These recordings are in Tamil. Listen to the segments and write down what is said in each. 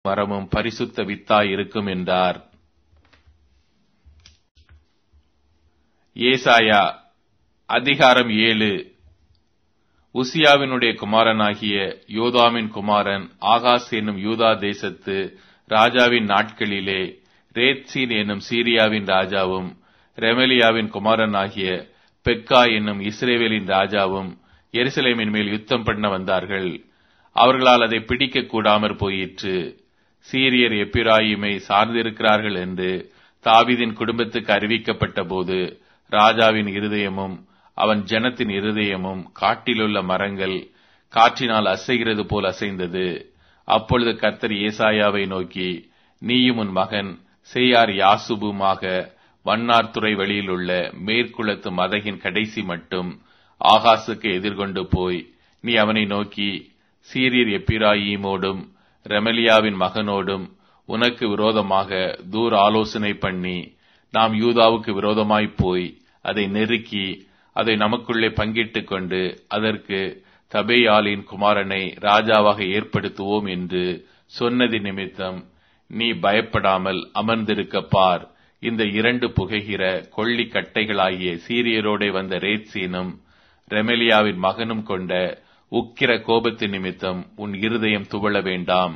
மரமும் பரிசுத்த வித்தாய் இருக்கும் என்றார் ஏசாயா அதிகாரம் ஏழு உசியாவினுடைய குமாரனாகிய யோதாமின் குமாரன் ஆகாஸ் என்னும் யூதா தேசத்து ராஜாவின் நாட்களிலே ரேத்சீன் என்னும் சீரியாவின் ராஜாவும் ரெமலியாவின் குமாரனாகிய பெக்கா என்னும் இஸ்ரேவேலின் ராஜாவும் எருசலேமின் மேல் யுத்தம் பண்ண வந்தார்கள் அவர்களால் அதை பிடிக்க கூடாமற் போயிற்று சீரியர் எப்பிராயிமை சார்ந்திருக்கிறார்கள் என்று தாவிதின் குடும்பத்துக்கு அறிவிக்கப்பட்ட போது ராஜாவின் இருதயமும் அவன் ஜனத்தின் இருதயமும் காட்டிலுள்ள மரங்கள் காற்றினால் அசைகிறது போல் அசைந்தது அப்பொழுது கர்த்தர் ஏசாயாவை நோக்கி நீயும் உன் மகன் செய்யார் யாசுபுமாக வண்ணார்துறை வழியிலுள்ள மேற்குளத்து மதகின் கடைசி மட்டும் ஆகாசுக்கு எதிர்கொண்டு போய் நீ அவனை நோக்கி சீரியர் எப்பிராயீமோடும் ரெமலியாவின் மகனோடும் உனக்கு விரோதமாக தூர் ஆலோசனை பண்ணி நாம் யூதாவுக்கு விரோதமாய்ப் போய் அதை நெருக்கி அதை நமக்குள்ளே பங்கிட்டுக் கொண்டு அதற்கு தபேயாலின் குமாரனை ராஜாவாக ஏற்படுத்துவோம் என்று சொன்னது நிமித்தம் நீ பயப்படாமல் அமர்ந்திருக்க பார் இந்த இரண்டு புகைகிற கொள்ளி கட்டைகளாகிய சீரியரோடே வந்த ரேத்சீனும் ரெமலியாவின் மகனும் கொண்ட உக்கிர கோபத்து நிமித்தம் உன் இருதயம் துவள வேண்டாம்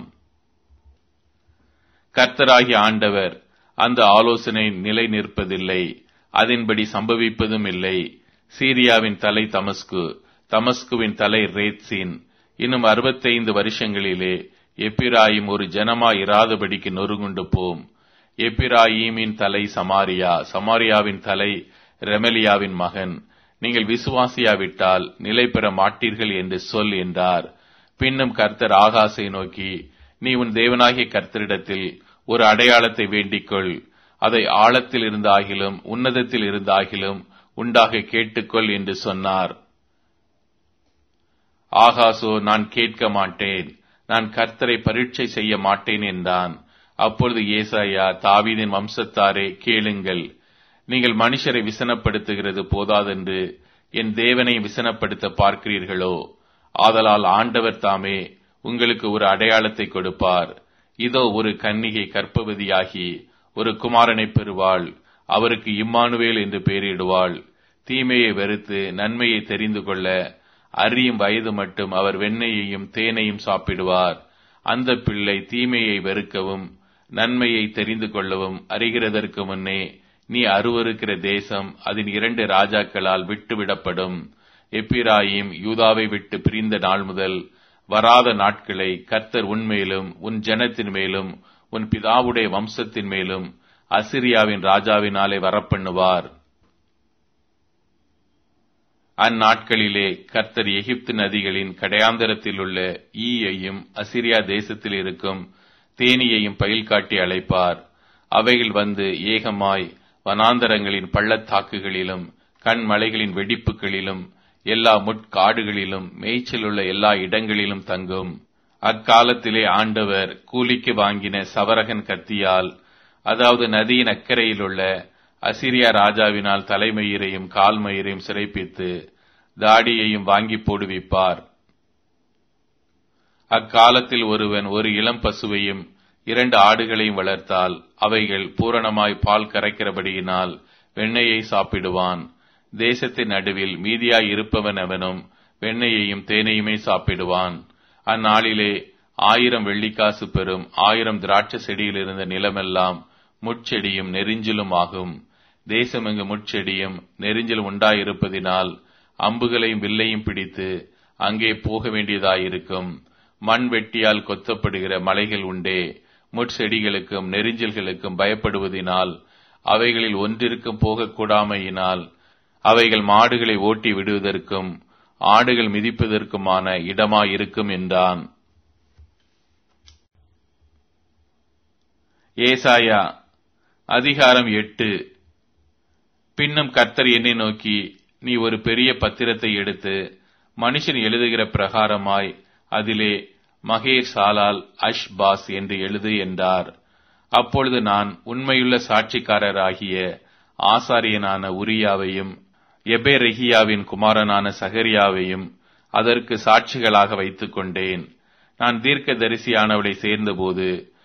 கர்த்தராகிய ஆண்டவர் அந்த ஆலோசனை நிலை நிற்பதில்லை அதன்படி சம்பவிப்பதும் இல்லை சீரியாவின் தலை தமஸ்கு தமஸ்குவின் தலை ரேத்சீன் இன்னும் அறுபத்தைந்து வருஷங்களிலே எப்பிராயிம் ஒரு ஜனமாய் இராதபடிக்கு நொறுங்குண்டு போம் எப்பிராயீமின் தலை சமாரியா சமாரியாவின் தலை ரெமலியாவின் மகன் நீங்கள் விசுவாசியாவிட்டால் நிலை பெற மாட்டீர்கள் என்று சொல் என்றார் பின்னும் கர்த்தர் ஆகாசை நோக்கி நீ உன் தேவனாகிய கர்த்தரிடத்தில் ஒரு அடையாளத்தை வேண்டிக்கொள் அதை ஆழத்தில் இருந்தாகிலும் உன்னதத்தில் இருந்தாகிலும் உண்டாக கேட்டுக்கொள் என்று சொன்னார் ஆகாசோ நான் கேட்க மாட்டேன் நான் கர்த்தரை பரீட்சை செய்ய மாட்டேன் என்றான் அப்பொழுது ஏசாயா தாவீதின் வம்சத்தாரே கேளுங்கள் நீங்கள் மனுஷரை விசனப்படுத்துகிறது போதாதென்று என் தேவனை விசனப்படுத்த பார்க்கிறீர்களோ ஆதலால் ஆண்டவர் தாமே உங்களுக்கு ஒரு அடையாளத்தை கொடுப்பார் இதோ ஒரு கன்னிகை கற்பவதியாகி ஒரு குமாரனை பெறுவாள் அவருக்கு இம்மானுவேல் என்று பெயரிடுவாள் தீமையை வெறுத்து நன்மையை தெரிந்து கொள்ள அறியும் வயது மட்டும் அவர் வெண்ணெயையும் தேனையும் சாப்பிடுவார் அந்த பிள்ளை தீமையை வெறுக்கவும் நன்மையை தெரிந்து கொள்ளவும் அறிகிறதற்கு முன்னே நீ அருவருக்கிற தேசம் அதன் இரண்டு ராஜாக்களால் விட்டுவிடப்படும் எப்பிராயிம் யூதாவை விட்டு பிரிந்த நாள் முதல் வராத நாட்களை கர்த்தர் உன்மேலும் உன் ஜனத்தின் மேலும் உன் பிதாவுடைய வம்சத்தின் மேலும் அசிரியாவின் ராஜாவினாலே வரப்பண்ணுவார் அந்நாட்களிலே கர்த்தர் எகிப்து நதிகளின் கடையாந்தரத்தில் உள்ள ஈயையும் அசிரியா தேசத்தில் இருக்கும் தேனியையும் பயில் காட்டி அழைப்பார் அவைகள் வந்து ஏகமாய் வனாந்தரங்களின் பள்ளத்தாக்குகளிலும் கண்மலைகளின் வெடிப்புகளிலும் எல்லா முட்காடுகளிலும் மேய்ச்சல் உள்ள எல்லா இடங்களிலும் தங்கும் அக்காலத்திலே ஆண்டவர் கூலிக்கு வாங்கின சவரகன் கத்தியால் அதாவது நதியின் அக்கறையில் உள்ள அசிரியா ராஜாவினால் தலைமயிரையும் கால்மயிரையும் சிறைப்பித்து தாடியையும் வாங்கி போடுவிப்பார் அக்காலத்தில் ஒருவன் ஒரு இளம் பசுவையும் இரண்டு ஆடுகளையும் வளர்த்தால் அவைகள் பூரணமாய் பால் கரைக்கிறபடியினால் வெண்ணெயை சாப்பிடுவான் தேசத்தின் நடுவில் மீதியாய் இருப்பவன் அவனும் வெண்ணெயையும் தேனையுமே சாப்பிடுவான் அந்நாளிலே ஆயிரம் வெள்ளிக்காசு பெறும் ஆயிரம் திராட்சை செடியில் இருந்த நிலமெல்லாம் முட்செடியும் நெறிஞ்சிலும் ஆகும் தேசமெங்கு முட்செடியும் நெறிஞ்சில் உண்டாயிருப்பதினால் அம்புகளையும் வில்லையும் பிடித்து அங்கே போக வேண்டியதாயிருக்கும் மண் வெட்டியால் கொத்தப்படுகிற மலைகள் உண்டே முட்செடிகளுக்கும் நெறிஞ்சல்களுக்கும் பயப்படுவதினால் அவைகளில் ஒன்றிற்கும் போகக்கூடாமையினால் அவைகள் மாடுகளை ஓட்டி விடுவதற்கும் ஆடுகள் மிதிப்பதற்குமான இடமாயிருக்கும் என்றான் ஏசாயா அதிகாரம் எட்டு பின்னும் கர்த்தர் என்னை நோக்கி நீ ஒரு பெரிய பத்திரத்தை எடுத்து மனுஷன் எழுதுகிற பிரகாரமாய் அதிலே மகேர் சாலால் அஷ் பாஸ் என்று எழுது என்றார் அப்பொழுது நான் உண்மையுள்ள சாட்சிக்காரராகிய ஆசாரியனான உரியாவையும் எபேரெகியாவின் குமாரனான சகரியாவையும் அதற்கு சாட்சிகளாக வைத்துக் கொண்டேன் நான் தீர்க்க தரிசியானவளை சேர்ந்தபோது